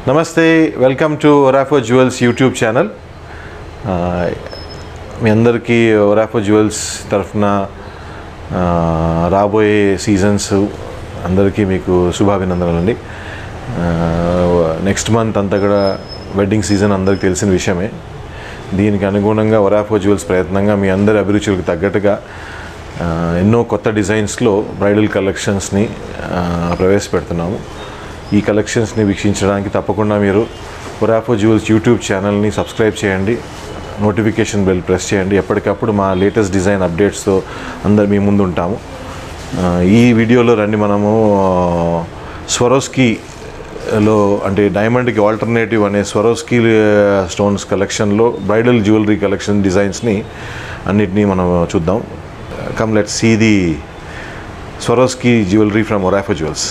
నమస్తే welcome to Orafo jewels YouTube channel ఆ, మీ అందరికీ ఒరాఫో జ్యువెల్స్ తరఫున ఆ, రాబోయే సీజన్స్ అందరికీ మీకు శుభాభినందనలండి నెక్స్ట్ మంత్ అంతా కూడా వెడ్డింగ్ సీజన్ అందరికీ తెలిసిన విషయమే దీనికి అనుగుణంగా ఒరాఫో జ్యువెల్స్ ప్రయత్నంగా మీ అందరి అభిరుచులకు తగ్గట్టుగా ఆ, ఎన్నో కొత్త డిజైన్స్లో బ్రైడల్ కలెక్షన్స్ని ఆ, ప్రవేశపెడుతున్నాము ఈ కలెక్షన్స్ని వీక్షించడానికి తప్పకుండా మీరు ఒరాఫో జ్యువెల్స్ యూట్యూబ్ ఛానల్ని సబ్స్క్రైబ్ చేయండి నోటిఫికేషన్ బెల్ ప్రెస్ చేయండి ఎప్పటికప్పుడు మా లేటెస్ట్ డిజైన్ అప్డేట్స్తో అందరు మీ ముందు ఉంటాము ఆ, ఈ వీడియోలో రండి మనము స్వరోస్కీలో అంటే డైమండ్కి ఆల్టర్నేటివ్ అనే స్వరోస్కీ స్టోన్స్ కలెక్షన్లో బ్రైడల్ జ్యువెలరీ కలెక్షన్ డిజైన్స్ని అన్నిటినీ మనం చూద్దాం come let see the Swarovski jewellery from Orafo jewels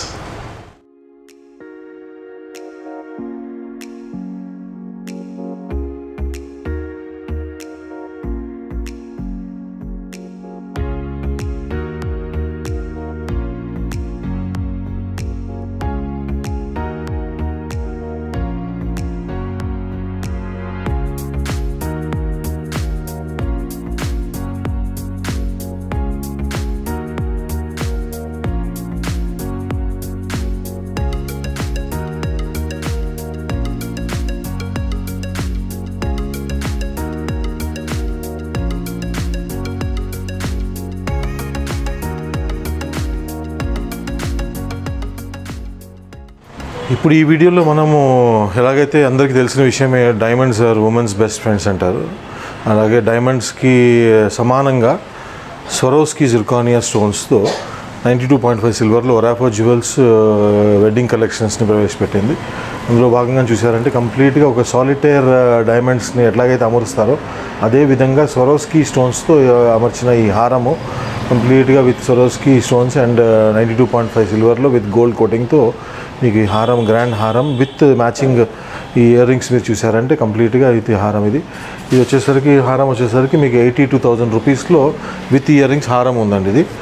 ఇప్పుడు ఈ వీడియోలో మనము ఎలాగైతే అందరికీ తెలిసిన విషయమే diamonds are women's best friends అంటారు అలాగే డైమండ్స్కి సమానంగా స్వరోస్కి జిర్కానియా స్టోన్స్తో నైంటీ టూ పాయింట్ ఫైవ్ సిల్వర్లో ఒరాఫో జ్యువెల్స్ వెడ్డింగ్ కలెక్షన్స్ని ప్రవేశపెట్టింది అందులో భాగంగా చూసారంటే కంప్లీట్గా ఒక సాలిటైర్ డైమండ్స్ని ఎట్లాగైతే అమరుస్తారో అదే విధంగా స్వరోస్కి స్టోన్స్తో అమర్చిన ఈ హారము కంప్లీట్గా with Swarovski stones and ninety two point five సిల్వర్లో విత్ గోల్డ్ కోటింగ్తో మీకు ఈ హారం గ్రాండ్ హారం విత్ మ్యాచింగ్ ఈ ఇయర్ రింగ్స్ మీరు చూసారంటే కంప్లీట్గా ఇది హారం ఇది ఇది వచ్చేసరికి హారం వచ్చేసరికి మీకు ఎయిటీ టూ థౌజండ్ రూపీస్లో విత్ ఇయర్ రింగ్స్ హారం ఉందండి ఇది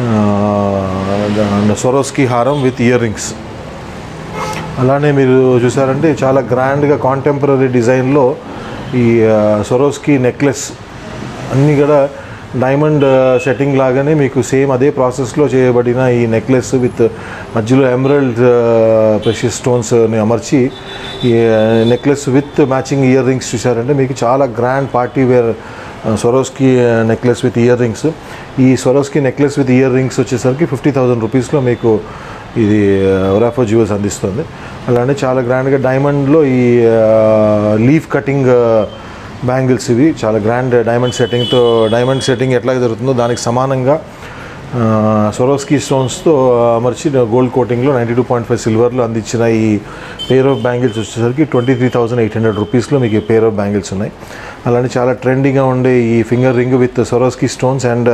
సొరోస్కి హారం విత్ ఇయర్ రింగ్స్ అలానే మీరు చూసారంటే చాలా గ్రాండ్గా కాంటెంపరీ డిజైన్లో ఈ సొరోస్కి నెక్లెస్ అన్నీ కూడా డైమండ్ సెట్టింగ్ లాగానే మీకు సేమ్ అదే ప్రాసెస్లో చేయబడిన ఈ నెక్లెస్ విత్ మధ్యలో ఎమరల్డ్ ప్రెషియస్ స్టోన్స్ని అమర్చి ఈ necklace with matching ear rings చూసారంటే మీకు చాలా grand party wear Swarovski necklace with year rings ఈ Swarovski necklace with year rings వచ్చేసరికి ఫిఫ్టీ థౌజండ్ రూపీస్లో మీకు ఇది ఒరాఫో జ్యువెల్స్ అందిస్తుంది అలానే చాలా గ్రాండ్గా డైమండ్లో ఈ లీఫ్ కటింగ్ బ్యాంగిల్స్ ఇవి చాలా గ్రాండ్ డైమండ్ సెట్టింగ్తో డైమండ్ సెట్టింగ్ ఎట్లా జరుగుతుందో దానికి సమానంగా సొరోస్కీ స్టోన్స్తో అమర్చి గోల్డ్ కోటింగ్లో నైంటీ టూ పాయింట్ ఫైవ్ సిల్వర్లో అందించిన ఈ పేర్ ఆఫ్ బ్యాంగిల్స్ వచ్చేసరికి twenty three thousand eight hundred రూపీస్లో మీకు ఈ పేర్ ఆఫ్ బ్యాంగిల్స్ ఉన్నాయి అలానే చాలా ట్రెండీగా ఉండే ఈ finger ring with Swarovski stones and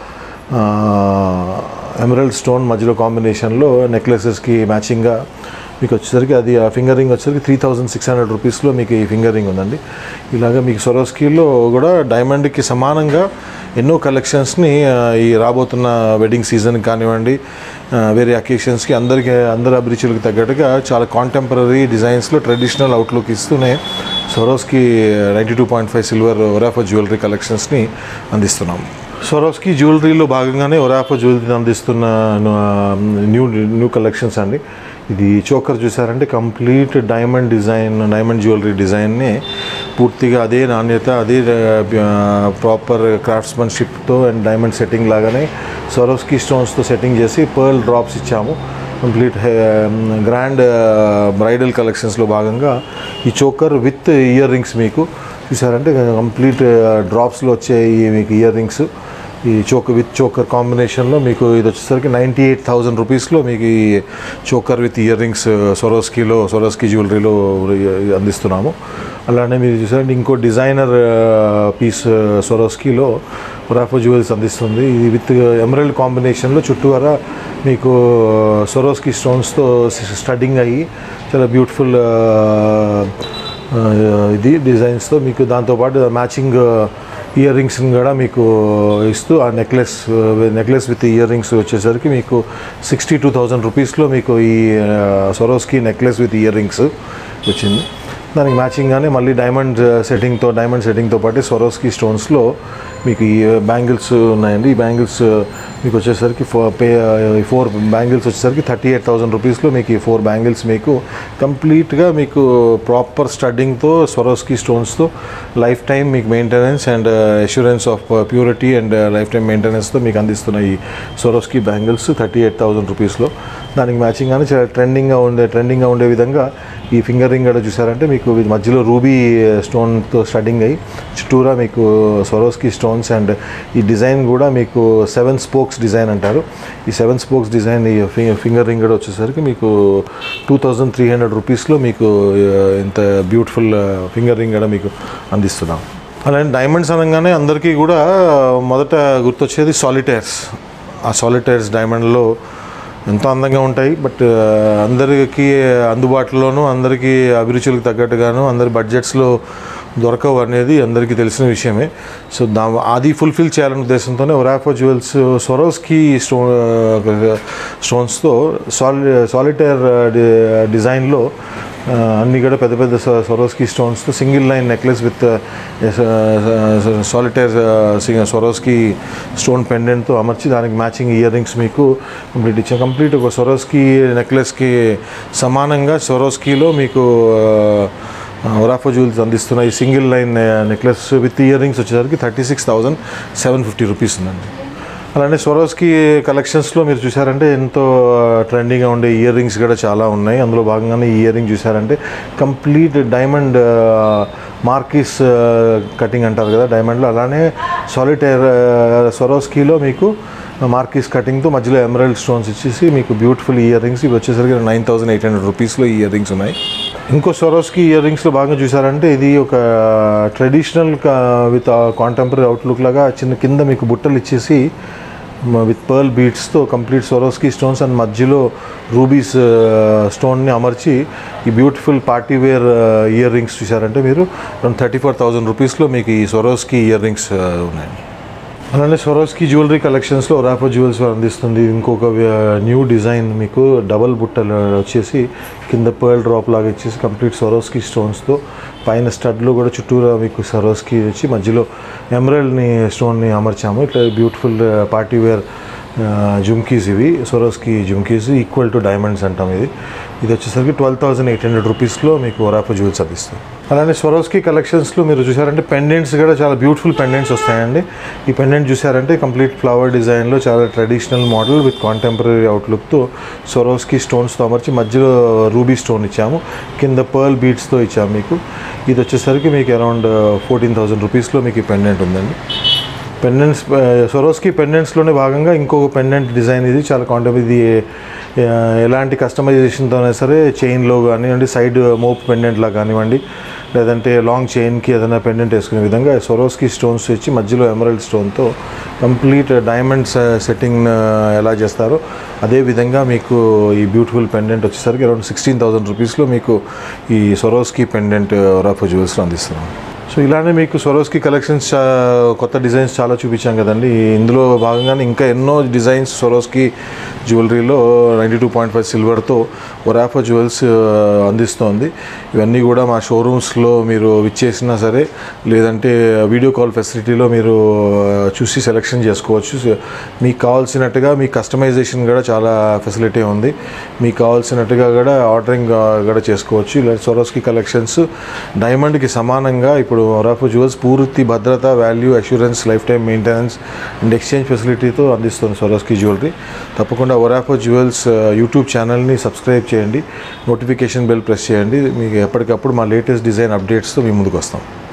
emerald stone మధ్యలో కాంబినేషన్లో నెక్లెసెస్కి మ్యాచింగ్గా మీకు వచ్చేసరికి అది ఆ ఫింగర్ రింగ్ వచ్చేసరికి త్రీ థౌజండ్ సిక్స్ హండ్రెడ్ రూపీస్లో మీకు ఈ ఫింగర్ రింగ్ ఉందండి ఇలాగా మీకు సొరోస్కీలో కూడా డైమండ్కి సమానంగా ఎన్నో కలెక్షన్స్ని ఆ, ఈ రాబోతున్న వెడ్డింగ్ సీజన్ కానివ్వండి ఆ, వేరే అకేషన్స్కి అందరికీ అందరి అభిరుచులకు తగ్గట్టుగా చాలా కాంటెంపరీ డిజైన్స్లో ట్రెడిషనల్ అవుట్లుక్ ఇస్తూనే Swarovski ninety two point five silver Orafo jewellery కలెక్షన్స్ని అందిస్తున్నాం సొరోస్కి జ్యువెలరీలో భాగంగానే ఒరాఫో జ్యువెలరీ అందిస్తున్న న్యూ న్యూ కలెక్షన్స్ అండి ఇది చోకర్ చూసారంటే complete diamond design diamond jewellery డిజైన్ని పూర్తిగా అదే నాణ్యత అదే ప్రాపర్ క్రాఫ్ట్స్మన్షిప్తో అండ్ డైమండ్ సెట్టింగ్ లాగానే సొరోస్కి స్టోన్స్తో సెట్టింగ్ చేసి పర్ల్ డ్రాప్స్ ఇచ్చాము కంప్లీట్ గ్రాండ్ బ్రైడల్ కలెక్షన్స్లో భాగంగా ఈ చోకర్ విత్ ఇయర్ రింగ్స్ మీకు చూసారంటే కంప్లీట్ డ్రాప్స్లో వచ్చే ఈ మీకు ఇయర్ రింగ్స్ ఈ చోకర్ విత్ చోకర్ కాంబినేషన్లో మీకు ఇది వచ్చేసరికి నైంటీ ఎయిట్ థౌజండ్ రూపీస్లో మీకు ఈ చోకర్ విత్ ఇయర్ రింగ్స్ సొరోస్కీలో సొరోస్కీ జ్యువెలరీలో అందిస్తున్నాము అలానే మీరు చూసారంటే ఇంకో డిజైనర్ పీస్ సొరోస్కీలో రాఫో జ్యువెల్స్ అందిస్తుంది ఇది విత్ ఎమరల్డ్ కాంబినేషన్లో చుట్టూరా మీకు సొరోస్కీ స్టోన్స్తో స్టడ్డింగ్ అయ్యి చాలా బ్యూటిఫుల్ ఇది డిజైన్స్తో మీకు దాంతోపాటు మ్యాచింగ్ ఇయర్ రింగ్స్ని కూడా మీకు ఇస్తూ ఆ necklace necklace with year rings వచ్చేసరికి మీకు సిక్స్టీ టూ థౌజండ్ రూపీస్లో మీకు ఈ Swarovski necklace with year rings వచ్చింది దానికి మ్యాచింగ్గానే మళ్ళీ డైమండ్ సెట్టింగ్తో డైమండ్ సెట్టింగ్తో పాటు స్వరోస్కి స్టోన్స్లో మీకు ఈ బ్యాంగిల్స్ ఉన్నాయండి ఈ బ్యాంగిల్స్ మీకు వచ్చేసరికి ఫోర్ పే ఫోర్ బ్యాంగిల్స్ వచ్చేసరికి థర్టీ ఎయిట్ థౌసండ్ రూపీస్లో మీకు ఈ ఫోర్ బ్యాంగిల్స్ మీకు కంప్లీట్గా మీకు ప్రాపర్ స్టడ్డింగ్తో స్వరోస్కి స్టోన్స్తో లైఫ్ టైం మీకు maintenance and assurance of purity and life time మెయింటెనెన్స్తో మీకు అందిస్తున్న ఈ Swarovski bangles thirty eight thousand రూపీస్లో దానికి మ్యాచింగ్ కానీ చాలా ట్రెండింగ్గా ఉండే ట్రెండింగ్గా ఉండే విధంగా ఈ ఫింగర్ రింగ్ కూడా చూసారంటే మీకు ఇది మధ్యలో రూబీ స్టోన్తో స్టడ్డింగ్ అయ్యి చుట్టూరా మీకు స్వరోస్కి స్టోన్స్ అండ్ ఈ డిజైన్ కూడా మీకు సెవెన్ స్పోక్స్ డిజైన్ అంటారు ఈ సెవెన్ స్పోక్స్ డిజైన్ ఈ ఫి- ఫింగర్ రింగ్ కూడా వచ్చేసరికి మీకు టూ థౌజండ్ త్రీ హండ్రెడ్ రూపీస్లో మీకు ఆ, ఇంత బ్యూటిఫుల్ ఫింగర్ రింగ్ కూడా మీకు అందిస్తున్నాం అలానే డైమండ్స్ అనగానే అందరికీ కూడా మొదట గుర్తొచ్చేది సాలిటైర్స్ ఆ సాలిటైర్స్ డైమండ్లో ఎంతో అందంగా ఉంటాయి బట్ ఆ, అందరికీ అందుబాటులోనూ అందరికీ అభిరుచులకు తగ్గట్టుగాను అందరి బడ్జెట్స్లో దొరకవు అనేది అందరికీ తెలిసిన విషయమే సో దా అది ఫుల్ఫిల్ చేయాలనే ఉద్దేశంతోనే ఒరాఫో జ్యువెల్స్ సొరోస్కి స్టో స్టోన్స్తో సాలి సాలిటైర్ డిజైన్లో ఆ, అన్ని కూడా పెద్ద పెద్ద సొరోస్కి స్టోన్స్తో single line necklace with solitaire Swarovski stone పెండెంట్తో అమర్చి దానికి మ్యాచింగ్ ఇయర్ రింగ్స్ మీకు కంప్లీట్ ఇచ్చాం కంప్లీట్ ఒక సొరోస్కి నెక్లెస్కి సమానంగా సొరోస్కీలో మీకు ఒరాఫో జ్యువెల్స్ అందిస్తున్న ఈ single line necklace with year rings వచ్చేసరికి thirty six thousand seven fifty rupees ఉందండి అలానే స్వరోస్కి కలెక్షన్స్లో మీరు చూసారంటే ఎంతో ట్రెండింగ్గా ఉండే ఇయర్ రింగ్స్ కూడా చాలా ఉన్నాయి అందులో భాగంగానే ఈ ఇయర్ రింగ్ చూసారంటే కంప్లీట్ డైమండ్ మార్కిస్ కటింగ్ అంటారు కదా డైమండ్లో అలానే సాలిటైర్ స్వరోస్కీలో మీకు మార్కిస్ కటింగ్తో మధ్యలో ఎమరల్డ్ స్టోన్స్ ఇచ్చేసి మీకు బ్యూటిఫుల్ ఇయర్ రింగ్స్ ఇవి వచ్చేసరికి నైన్ థౌసండ్ ఎయిట్ హండ్రెడ్ రూపీస్లో ఈ ఇయర్ రింగ్స్ ఉన్నాయి ఇంకో సొరోస్కి ఇయర్ రింగ్స్లో బాగా చూసారంటే ఇది ఒక ట్రెడిషనల్ విత్ కాంటెంపరీ అవుట్లుక్ లాగా చిన్న కింద మీకు బుట్టలు ఇచ్చేసి విత్ పర్ల్ బీట్స్తో కంప్లీట్ సొరోస్కి స్టోన్స్ అండ్ మధ్యలో రూబీస్ స్టోన్ని అమర్చి ఈ beautiful party wear ear rings చూసారంటే మీరు థర్టీ ఫోర్ థౌజండ్ రూపీస్లో మీకు ఈ సొరోస్కి ఇయర్ రింగ్స్ ఉన్నాయండి అలానే స్వరోస్కి జ్యువెలరీ కలెక్షన్స్లో ఒరాఫో జ్యువెల్స్ అందిస్తుంది ఇంకొక న్యూ డిజైన్ మీకు డబల్ బుట్టలు వచ్చేసి కింద పర్ల్ డ్రాప్ లాగా ఇచ్చేసి కంప్లీట్ స్వరోస్కి స్టోన్స్తో పైన స్టడ్లో కూడా చుట్టూరా మీకు సరోస్కి వచ్చి మధ్యలో ఎమరల్డ్ని స్టోన్ని అమర్చాము ఇట్లా బ్యూటిఫుల్ పార్టీ వేర్ జుమ్కీస్ ఇవి Swarovski jhumkis equal to diamonds అంటాం ఇది ఇది వచ్చేసరికి ట్వెల్వ్ థౌసండ్ ఎయిట్ హండ్రెడ్ రూపీస్లో మీకు ఒరాఫో జ్యువెల్స్ అందిస్తాయి అలానే స్వరోస్కి కలెక్షన్స్లో మీరు చూసారంటే పెండెంట్స్ కూడా చాలా బ్యూటిఫుల్ పెండెంట్స్ వస్తాయండి ఈ పెండెంట్ చూసారంటే కంప్లీట్ ఫ్లవర్ డిజైన్లో చాలా ట్రెడిషనల్ మోడల్ విత్ కాంటెంపరీ అవుట్లుక్తో సొరోస్కి స్టోన్స్తో అమర్చి మధ్యలో రూబీ స్టోన్ ఇచ్చాము కింద పర్ల్ బీట్స్తో ఇచ్చాము మీకు ఇది వచ్చేసరికి మీకు అరౌండ్ ఫోర్టీన్ థౌసండ్ రూపీస్లో మీకు ఈ పెండెంట్ ఉందండి పెండెంట్స్ సొరోస్కి పెండెంట్స్లోనే భాగంగా ఇంకొక పెండెంట్ డిజైన్ ఇది చాలా కాంటెంట్ ఇది ఆ, ఎలాంటి కస్టమైజేషన్తో అయినా సరే చైన్లో కానివ్వండి సైడ్ మోప్ పెండెంట్లా కానివ్వండి లేదంటే లాంగ్ చైన్కి ఏదైనా పెండెంట్ వేసుకునే విధంగా సొరోస్కి స్టోన్స్ వచ్చి మధ్యలో ఎమరల్డ్ స్టోన్తో కంప్లీట్ డైమండ్స్ సెట్టింగ్ ఎలా చేస్తారో అదే విధంగా మీకు ఈ బ్యూటిఫుల్ పెండెంట్ వచ్చేసరికి అరౌండ్ సిక్స్టీన్ థౌసండ్ రూపీస్లో మీకు ఈ సొరోస్కి పెండెంట్ రాఫో జ్యువెల్స్లో అందిస్తున్నాం సో ఇలానే మీకు సొరోస్కి కలెక్షన్స్ చా- కొత్త డిజైన్స్ చాలా చూపించాం కదండి ఇందులో భాగంగానే ఇంకా ఎన్నో డిజైన్స్ సొరోస్కి జ్యువెలరీలో నైంటీ టూ పాయింట్ ఫైవ్ సిల్వర్తో ఒరాఫో జ్యువెల్స్ అందిస్తోంది ఇవన్నీ కూడా మా షోరూమ్స్లో మీరు విచ్చేసినా సరే లేదంటే వీడియో కాల్ ఫెసిలిటీలో మీరు ఆ, చూసి సెలెక్షన్ చేసుకోవచ్చు సో మీకు కావాల్సినట్టుగా మీ కస్టమైజేషన్ కూడా చాలా ఫెసిలిటీ ఉంది మీకు కావాల్సినట్టుగా కూడా ఆర్డరింగ్ ఆ, కూడా చేసుకోవచ్చు ఇలా సొరోస్కి కలెక్షన్స్ డైమండ్కి సమానంగా ఇప్పుడు ఒరాఫో జ్యువెల్స్ పూర్తి భద్రత value assurance life time maintenance and exchange ఫెసిలిటీతో అందిస్తుంది సొరోస్కి జ్యువెలరీ తప్పకుండా ఒరాఫో జ్యువెల్స్ ఆ, యూట్యూబ్ ఛానల్ని సబ్స్క్రైబ్ చేయండి నోటిఫికేషన్ బెల్ ప్రెస్ చేయండి మీకు ఎప్పటికప్పుడు మా లేటెస్ట్ డిజైన్ అప్డేట్స్తో మీ ముందుకు వస్తాం